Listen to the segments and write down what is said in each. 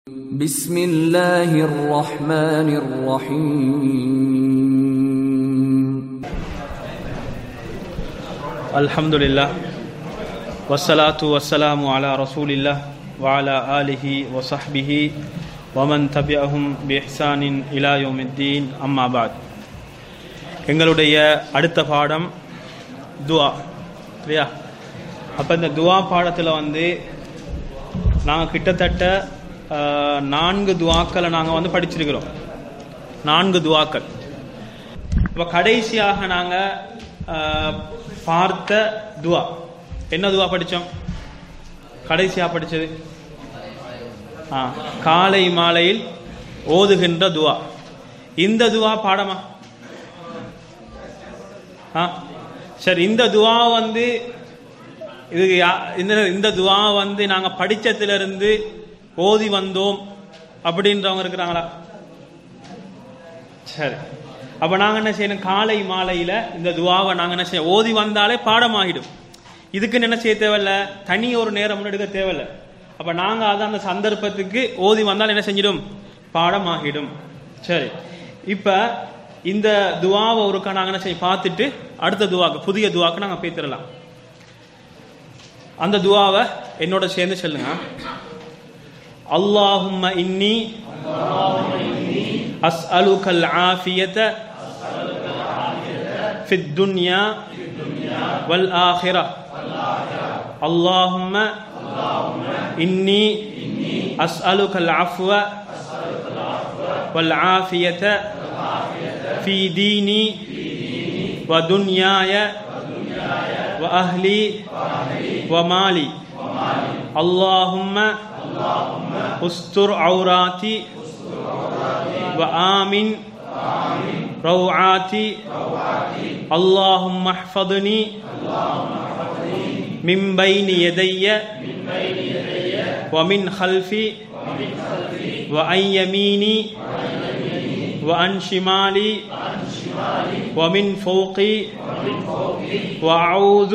بسم الله الرحمن الرحيم الحمد لله والصلاة والسلام على رسول الله وعلى آله وصحبه ومن تبعهم بإحسان إلى يوم الدين أما بعد எங்களுடைய அடுத்த பாடம் துவா இல்லையா அப்போ இந்த துவா பாடத்தில் வந்து நாங்கள் கிட்டத்தட்ட ஆஹ், நான்கு துவாக்களை நாங்கள் வந்து படிச்சிருக்கிறோம் நான்கு துவாக்கள் இப்போ கடைசியாக நாங்கள் பார்த்த துவா என்ன துவா படித்தோம் கடைசியாக படித்தது ஆ காலை மாலையில் ஓதுகின்ற துவா இந்த துவா பாடமா ஆ சரி இந்த துவா வந்து இது யா- இந்த இந்த துவா வந்து நாங்கள் படிச்சதிலிருந்து ஓதி வந்தோம் அப்படின்றவங்க இருக்கிறாங்களா சரி அப்ப நாங்க என்ன செய்யணும் காலை மாலையில இந்த துவாவை நாங்க என்ன செய்ய ஓதி வந்தாலே பாடமாகிடும் இதுக்குன்னு என்ன செய்ய தேவையில்ல தனி ஒரு நேரம் எடுக்க தேவையில்ல அப்ப நாங்க அதை அந்த சந்தர்ப்பத்துக்கு ஓதி வந்தால் என்ன செஞ்சிடும் பாடமாகிடும் சரி இப்ப இந்த துவாவை ஒருக்கா நாங்க என்ன செய்ய பார்த்துட்டு அடுத்த துவாக்கு புதிய துவாக்கு நாங்க பேத்திரலாம் அந்த துவாவை என்னோட சேர்ந்து சொல்லுங்க அல்லாஹும்ம இன்னி أسألك العافية في الدنيا والآخرة اللهم إني أسألك العفو والعافية في ديني ودنياي وأهلي ومالي اللهم استر عوراتي وآمن روعاتي اللهم احفظني من بين يدي ومن خلفي وعن يميني وعن شمالي ومن فوقي وأعوذ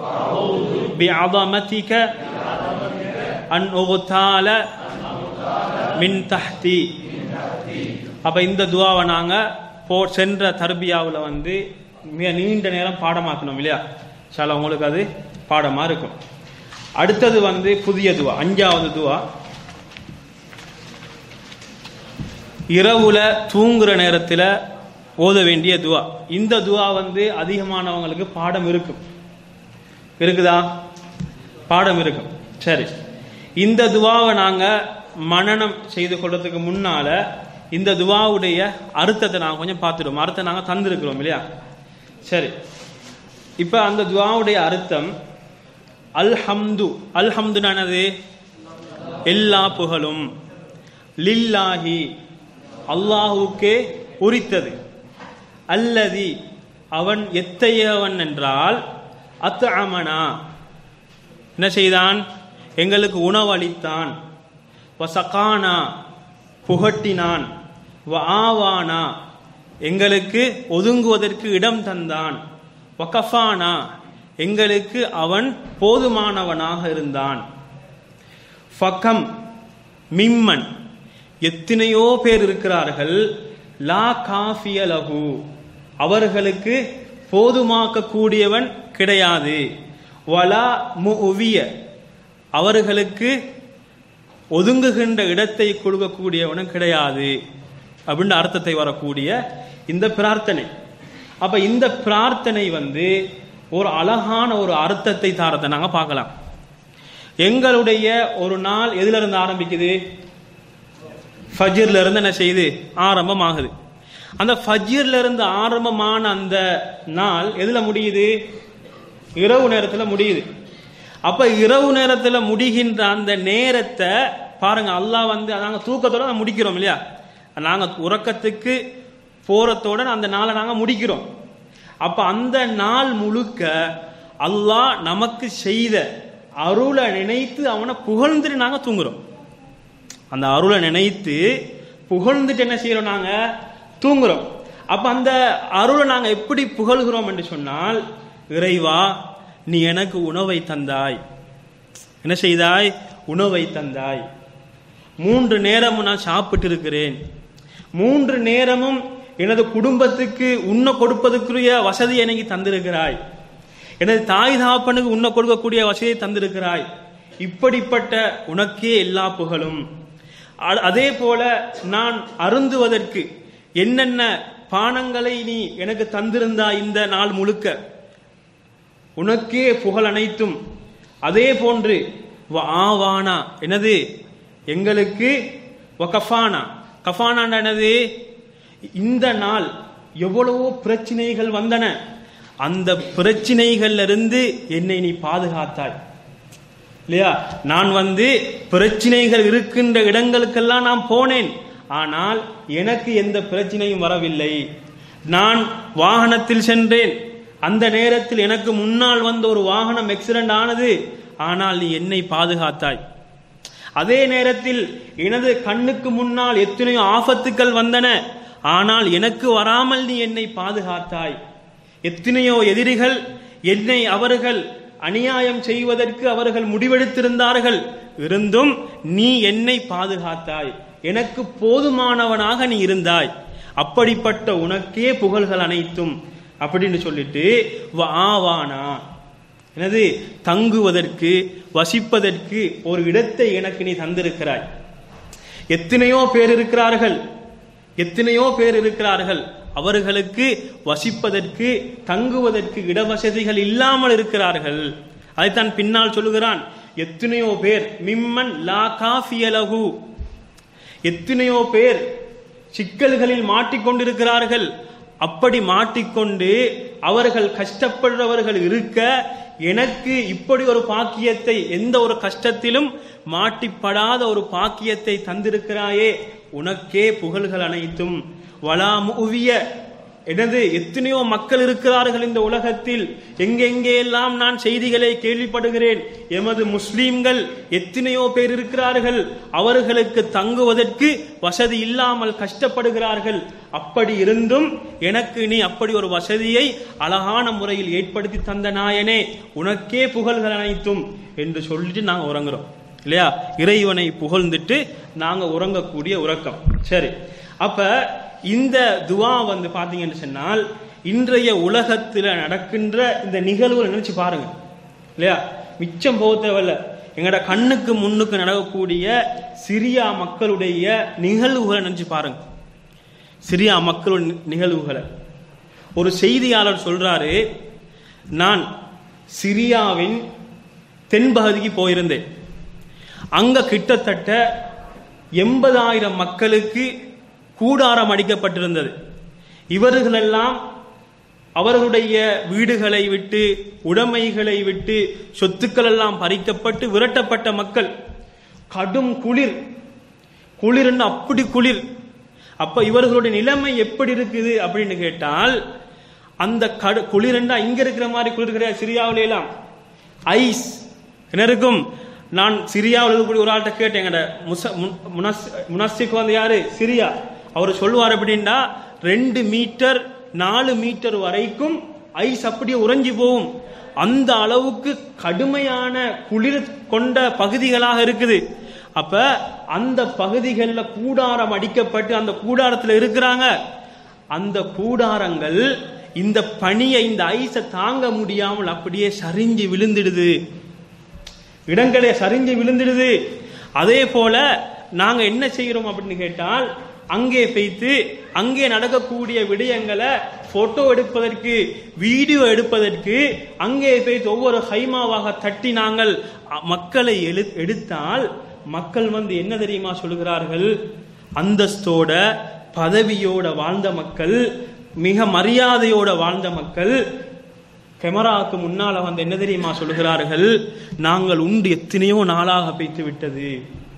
بعظمتك أن أغتال من تحتي அப்ப இந்த துவாவை நாங்க போ சென்ற தர்பியாவில் வந்து மிக நீண்ட நேரம் பாடமாக்கணும் இல்லையா சால உங்களுக்கு அது பாடமா இருக்கும் அடுத்தது வந்து புதிய துவா அஞ்சாவது துவா இரவுல தூங்குற நேரத்துல ஓத வேண்டிய துவா இந்த துவா வந்து அதிகமானவங்களுக்கு பாடம் இருக்கும் இருக்குதா பாடம் இருக்கும் சரி இந்த துவாவை நாங்க மனனம் செய்து கொள்றதுக்கு முன்னால இந்த துவாவுடைய அர்த்தத்தை நாங்க கொஞ்சம் பார்த்துடுவோம் அர்த்தம் நாங்க தந்திருக்கிறோம் இல்லையா சரி இப்ப அந்த துவாவுடைய அர்த்தம் அல்ஹம்து அல்ஹம்துனானது எல்லா புகழும் லில்லாஹி அல்லாஹுக்கே உரித்தது அல்லதி அவன் எத்தையவன் என்றால் அத் அமனா என்ன செய்தான் எங்களுக்கு உணவளித்தான் வசகானா புகட்டினான் வ ஆவானா எங்களுக்கு ஒதுங்குவதற்கு இடம் தந்தான் வகஃபானா எங்களுக்கு அவன் போதுமானவனாக இருந்தான் ஃபகம் மிம்மன் எத்தனையோ பேர் இருக்கிறார்கள் லா காஃபிய லஹு அவர்களுக்கு போதுமாக்க கூடியவன் கிடையாது வலா முவிய அவர்களுக்கு ஒதுங்குகின்ற இடத்தை கொடுக்கக்கூடியவனும் கிடையாது அப்படின்னு அர்த்தத்தை வரக்கூடிய இந்த பிரார்த்தனை அப்ப இந்த பிரார்த்தனை வந்து ஒரு அழகான ஒரு அர்த்தத்தை தாரத்தை நாங்க பார்க்கலாம் எங்களுடைய ஒரு நாள் எதுல இருந்து ஆரம்பிக்குது ஃபஜ்ர்ல இருந்து என்ன செய்யுது ஆரம்பமாகுது அந்த ஃபஜ்ர்ல இருந்து ஆரம்பமான அந்த நாள் எதுல முடியுது இரவு நேரத்துல முடியுது அப்ப இரவு நேரத்துல முடிகின்ற அந்த நேரத்தை பாருங்க அல்லாஹ் வந்து நாங்க தூக்கத்தோட நாங்க முடிக்கிறோம் இல்லையா நாங்க உறக்கத்துக்கு போறதோட அந்த நாளை நாங்க முடிக்கிறோம் அப்ப அந்த நாள் முழுக்க அல்லாஹ் நமக்கு செய்த அருளை நினைத்து அவனை புகழ்ந்துட்டு நாங்க தூங்குறோம் அந்த அருளை நினைத்து புகழ்ந்துட்டு என்ன செய்யறோம் நாங்க தூங்குறோம் அப்ப அந்த அருளை நாங்க எப்படி புகழ்கிறோம் என்று சொன்னால் இறைவா நீ எனக்கு உணவை தந்தாய் என்ன செய்தாய் உணவை தந்தாய் மூன்று நேரமும் நான் சாப்பிட்டு இருக்கிறேன் மூன்று நேரமும் எனது குடும்பத்துக்கு உண்ண கொடுப்பதற்குரிய வசதியை எனக்கு தந்திருக்கிறாய் எனது தாய் தாப்பனுக்கு உண்ண கொடுக்கக்கூடிய வசதியை தந்திருக்கிறாய் இப்படிப்பட்ட உனக்கே எல்லா புகழும் அ- அதே போல நான் அருந்துவதற்கு என்னென்ன பானங்களை நீ எனக்கு தந்திருந்தாய் இந்த நாள் முழுக்க உனக்கே புகழ் அனைத்தும் அதே போன்று வ ஆவானா என்னது எங்களுக்கு வ கஃபானா கஃபானா என்னது இந்த நாள் எவ்வளவோ பிரச்சனைகள் வந்தன அந்த பிரச்சனைகள்ல இருந்து என்னை நீ பாதுகாத்தாய் இல்லையா நான் வந்து பிரச்சனைகள் இருக்கின்ற இடங்களுக்கெல்லாம் நான் போனேன் ஆனால் எனக்கு எந்த பிரச்சனையும் வரவில்லை நான் வாகனத்தில் சென்றேன் அந்த நேரத்தில் எனக்கு முன்னால் வந்த ஒரு வாகனம் ஆக்சிடென்ட் ஆனது ஆனால் நீ என்னை பாதுகாத்தாய் அதே நேரத்தில் எனது கண்ணுக்கு முன்னால் எத்தனையோ ஆபத்துக்கள் வந்தன ஆனால் எனக்கு வராமல் நீ என்னை பாதுகாத்தாய் எத்தனையோ எதிரிகள் என்னை அவர்கள் அநியாயம் செய்வதற்கு அவர்கள் முடிவெடுத்திருந்தார்கள் இருந்தும் நீ என்னை பாதுகாத்தாய் எனக்கு போதுமானவனாக நீ இருந்தாய் அப்படிப்பட்ட உனக்கே புகழ்கள் அனைத்தும் அப்படின்னு சொல்லிட்டு வ- ஆவானா எனது தங்குவதற்கு வசிப்பதற்கு ஒரு இடத்தை எனக்கு நீ தந்திருக்கிறாய் எத்தனையோ பேர் இருக்கிறார்கள் எத்தனையோ பேர் இருக்கிறார்கள் அவர்களுக்கு வசிப்பதற்கு தங்குவதற்கு இடவசதிகள் இல்லாமல் இருக்கிறார்கள் அதைத்தான் பின்னால் சொல்லுகிறான் எத்தனையோ பேர் மிம்மன் லா காஃபியலகு எத்தனையோ பேர் சிக்கல்களில் மாட்டிக்கொண்டிருக்கிறார்கள் அப்படி மாட்டிக்கொண்டு அவர்கள் கஷ்டப்படுறவர்கள் இருக்க எனக்கு இப்படி ஒரு பாக்கியத்தை எந்த ஒரு கஷ்டத்திலும் மாட்டிப்படாத ஒரு பாக்கியத்தை தந்திருக்கிறாயே உனக்கே புகழ்கள் அனைத்தும் வலா முவிய எனது எத்தனையோ மக்கள் இருக்கிறார்கள் இந்த உலகத்தில் எங்கெங்கே எல்லாம் நான் செய்திகளை கேள்விப்படுகிறேன் எமது முஸ்லீம்கள் எத்தனையோ பேர் இருக்கிறார்கள் அவர்களுக்கு தங்குவதற்கு வசதி இல்லாமல் கஷ்டப்படுகிறார்கள் அப்படி இருந்தும் எனக்கு நீ அப்படி ஒரு வசதியை அழகான முறையில் ஏற்படுத்தி தந்த நாயனே உனக்கே புகழ்கள் அனைத்தும் என்று சொல்லிட்டு நாங்க உறங்குறோம் இல்லையா இறைவனை புகழ்ந்துட்டு நாங்க உறங்கக்கூடிய உறக்கம் சரி அப்ப இந்த துவா வந்து பாத்தீங்கன்னு சொன்னால் இன்றைய உலகத்துல நடக்கின்ற இந்த நிகழ்வுகளை நினைச்சு பாருங்க இல்லையா மிச்சம் போக தேவையில்ல எங்கட கண்ணுக்கு முன்னுக்கு நடக்கக்கூடிய சிரியா மக்களுடைய நிகழ்வுகளை நினைச்சு பாருங்க சிரியா மக்களுடைய நி- நிகழ்வுகளை ஒரு செய்தியாளர் சொல்றாரு நான் சிரியாவின் தென்பகுதிக்கு போயிருந்தேன் அங்க கிட்டத்தட்ட எண்பதாயிரம் மக்களுக்கு கூடாரம் அடிக்கப்பட்டிருந்தது இவர்களெல்லாம் அவர்களுடைய வீடுகளை விட்டு உடைமைகளை விட்டு சொத்துக்கள் எல்லாம் பறிக்கப்பட்டு விரட்டப்பட்ட மக்கள் கடும் குளிர் குளிர்ன்னு அப்படி குளிர் அப்ப இவர்களுடைய நிலைமை எப்படி இருக்குது அப்படின்னு கேட்டால் அந்த கடு குளிர்ண்டா இங்க இருக்கிற மாதிரி குளிர் கிடையாது சிரியாவில எல்லாம் ஐஸ் என்ன இருக்கும் நான் சிரியாவில் இருக்கக்கூடிய ஒரு ஆள்கிட்ட கேட்டேன் எங்கட முச முனஸ்திக்கு வந்து யாரு சிரியா அவர் சொல்லுவார் அப்படின்னா ரெண்டு மீட்டர் நாலு மீட்டர் வரைக்கும் ஐஸ் அப்படியே உறைஞ்சி போகும் அந்த அளவுக்கு கடுமையான குளிர் கொண்ட பகுதிகளாக இருக்குது அப்ப அந்த பகுதிகளில் கூடாரம் அடிக்கப்பட்டு அந்த கூடாரத்தில் இருக்கிறாங்க அந்த கூடாரங்கள் இந்த பனியை இந்த ஐஸை தாங்க முடியாமல் அப்படியே சரிஞ்சு விழுந்துடுது இடங்களே சரிஞ்சு விழுந்துடுது அதே போல நாங்க என்ன செய்கிறோம் அப்படின்னு கேட்டால் அங்கே வைத்து அங்கே நடக்கக்கூடிய விடயங்களை போட்டோ எடுப்பதற்கு வீடியோ எடுப்பதற்கு அங்கே வைத்து ஒவ்வொரு ஹைமாவாக தட்டி நாங்கள் அ- மக்களை எழு எடுத்தால் மக்கள் வந்து என்ன தெரியுமா சொல்லுகிறார்கள் அந்தஸ்தோட பதவியோட வாழ்ந்த மக்கள் மிக மரியாதையோட வாழ்ந்த மக்கள் கேமராவுக்கு முன்னால வந்து என்ன தெரியுமா சொல்லுகிறார்கள் நாங்கள் உண்டு எத்தனையோ நாளாக பெய்த்து விட்டது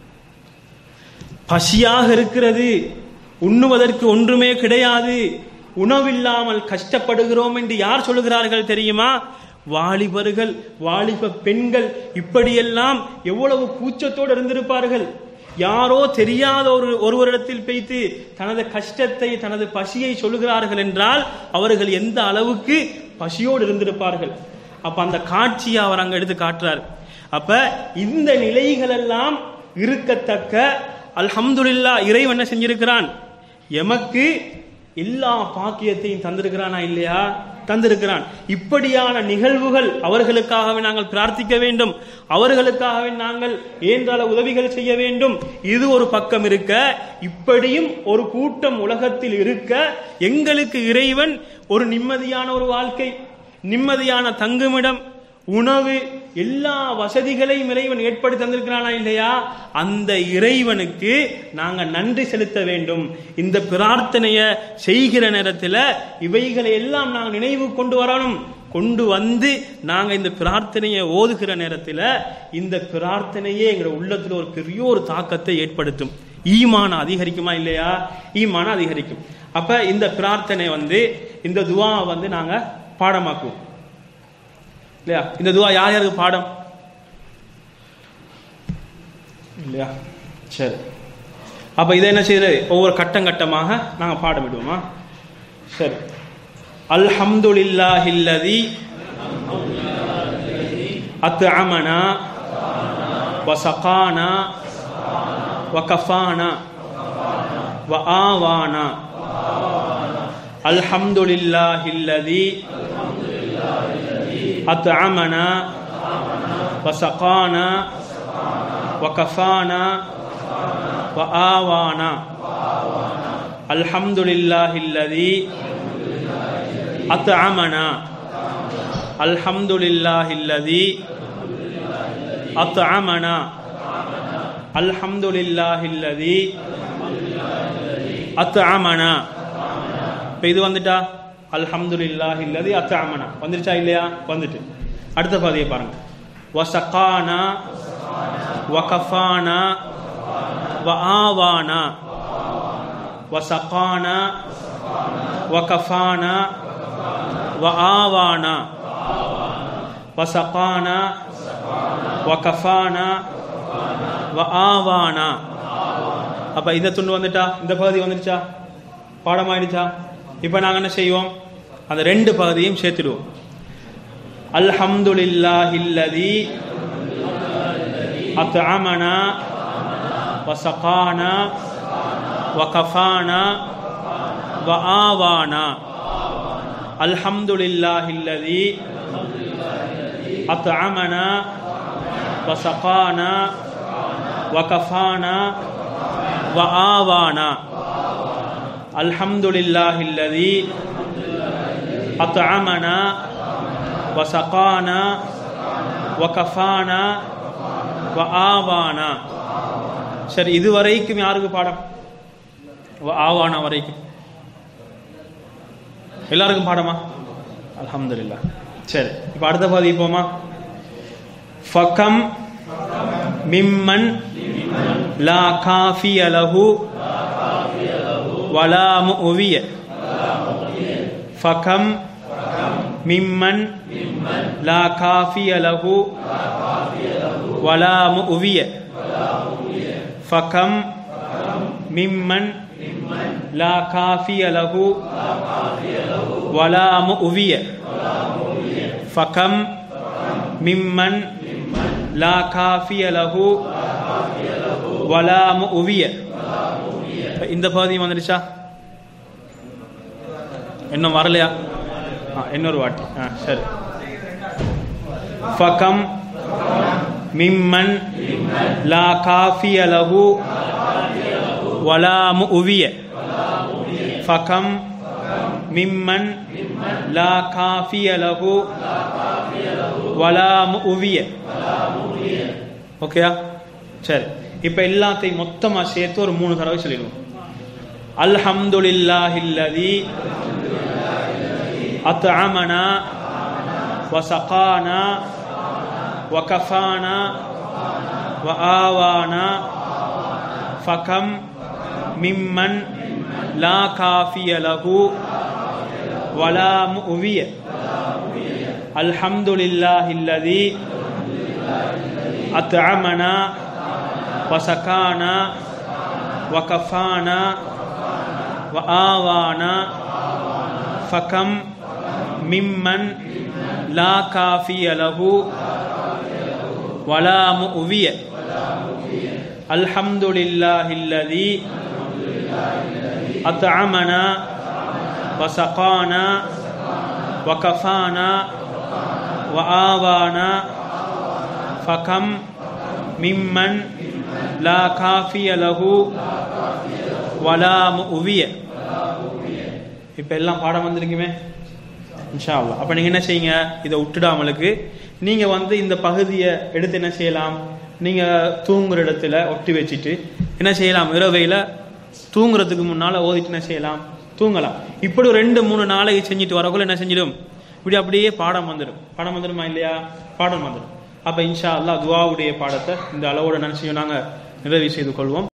பசியாக இருக்கிறது உண்ணுவதற்கு ஒன்றுமே கிடையாது உணவில்லாமல் கஷ்டப்படுகிறோம் என்று யார் சொல்லுகிறார்கள் தெரியுமா வாலிபர்கள் வாலிப பெண்கள் இப்படியெல்லாம் எவ்வளவு கூச்சத்தோடு இருந்திருப்பார்கள் யாரோ தெரியாத ஒரு ஒருவரிடத்தில் பேய்த்து தனது கஷ்டத்தை தனது பசியை சொல்லுகிறார்கள் என்றால் அவர்கள் எந்த அளவுக்கு பசியோடு இருந்திருப்பார்கள் அப்ப அந்த காட்சியை அவர் அங்க எடுத்து காட்டுறார் அப்ப இந்த நிலைகளெல்லாம் இருக்கத்தக்க அல்ஹம்துலில்லா இறைவன் என்ன செஞ்சிருக்கிறான் எமக்கு எல்லா பாக்கியத்தையும் தந்திருக்கிறானா இல்லையா தந்திருக்கிறான் இப்படியான நிகழ்வுகள் அவர்களுக்காகவே நாங்கள் பிரார்த்திக்க வேண்டும் அவர்களுக்காகவே நாங்கள் ஏன்றால உதவிகள் செய்ய வேண்டும் இது ஒரு பக்கம் இருக்க இப்படியும் ஒரு கூட்டம் உலகத்தில் இருக்க எங்களுக்கு இறைவன் ஒரு நிம்மதியான ஒரு வாழ்க்கை நிம்மதியான தங்குமிடம் உணவு எல்லா வசதிகளையும் இறைவன் ஏற்படுத்தி தந்திருக்கிறானா இல்லையா அந்த இறைவனுக்கு நாங்க நன்றி செலுத்த வேண்டும் இந்த பிரார்த்தனைய செய்கிற நேரத்தில் இவைகளை எல்லாம் நாங்கள் நினைவு கொண்டு வரணும் கொண்டு வந்து நாங்க இந்த பிரார்த்தனையை ஓதுகிற நேரத்தில் இந்த பிரார்த்தனையே எங்களோட உள்ளத்துல ஒரு பெரிய ஒரு தாக்கத்தை ஏற்படுத்தும் ஈமான அதிகரிக்குமா இல்லையா ஈமான அதிகரிக்கும் அப்ப இந்த பிரார்த்தனை வந்து இந்த துவா வந்து நாங்க பாடமாக்குவோம் இல்லையா இந்த துவா யார் யாருக்கு பாடம் இல்லையா சரி அப்ப இதை என்ன செய்யுது ஒவ்வொரு கட்டம் கட்டமாக நாங்க பாடம் விடுவோமா சரி அல்ஹம்துலில்லாஹில்லதி அத்அமனா வசகானா வகஃபானா وآوانا الحمد لله الذي أطعمنا وسقانا وكفانا وآوانا الحمد لله الذي أطعمنا الحمد لله الذي أطعمنا الحمد لله الذي أطعمنا இப்போ இது வந்துட்டா அல்ஹம்துலில்லாஹி இல்லதி அத்தஅமனா வந்துருச்சா இல்லையா வந்துட்டு அடுத்த பாதியை பாருங்க வசகானா வகஃபானா வஆவானா வசகானா வகஃபானா வஆவானா வசகானா வகஃபானா வஆவானா அப்ப இந்த துண்டு வந்துட்டா இந்த பகுதி வந்துருச்சா பாடமாயிடுச்சா இப்ப நாங்க என்ன செய்வோம் அந்த ரெண்டு பகுதியும் சேர்த்துடுவோம் அல்ஹம்துலில்லாஹில்லதி அத்அமனா வசகானா வகஃபானா வஆவானா அல்ஹம்துலில்லாஹில்லதி அத்அமனா வசகானா வகஃபானா وآوانا الحمد لله الذي أطعمنا وسقانا وكفانا وآوانا சரி இது வரைக்கும் யாருக்கு பாடம் ஆவானா வரைக்கும் எல்லாருக்கும் பாடமா அல்ஹம்துலில்லா சரி இப்ப அடுத்த பாதி போமா ஃபகம் மிம்மன் لا كافي له ولا مؤوي فكم ممن لا كافي له ولا مؤوي فكم ممن لا كافي له ولا مؤوي فكم ممن لا كافي له வலா உவிய இந்த பகுதி வந்துடுச்சா இன்னும் வரலையா இன்னொரு வாட்டி ஆ சரி ஃபகம் மிம்மன் லா காஃபிய லஹு வலா உவிய ஃபகம் மிம்மன் லா காஃபிய லஹு வலா உவிய ஓகேயா சரி இப்ப எல்லாத்தையும் மொத்தமா சேர்த்து ஒரு மூணு தடவை சொல்லிடுவோம் அல்ஹம்துலில்லாஹில்லதி அத்அமனா வசகானா வகஃபானா وآوانا فكم ممن لا كافي له ولا مؤوي الحمد لله الذي أطعمنا وسكانا وكفانا وآوانا فكم ممن لا كافي له ولا مؤوي அல்ஹம்துலில்லாஹில்லதி அத்அமனா வசகானா வகஃபானா وآوانا فكم ممن لا كافي له ولا مؤوية இப்போ எல்லாம் பாடம் வந்திருக்குமே இன்ஷா அல்லாஹ் அப்போ நீங்கள் என்ன செய்யுங்க இதை விட்டுடாமலுக்கு நீங்கள் வந்து இந்த பகுதியை எடுத்து என்ன செய்யலாம் நீங்கள் தூங்குற இடத்துல ஒட்டி வச்சுட்டு என்ன செய்யலாம் இரவையில் தூங்குறதுக்கு முன்னால் ஓதிட்டு என்ன செய்யலாம் தூங்கலாம் இப்படி ஒரு ரெண்டு மூணு நாளைக்கு செஞ்சுட்டு வரக்குள்ள என்ன செஞ்சிடும் இப்படி அப்படியே பாடம் வந்துடும் பாடம் வந்துடுமா இல்லையா பாடம் வந்துடும் அப்போ இன்ஷா அல்லாஹ் துவாவுடைய பாடத்தை இந்த அளவோட நினச்சி நாங்கள் நிறைவு செய்து கொள்வோம்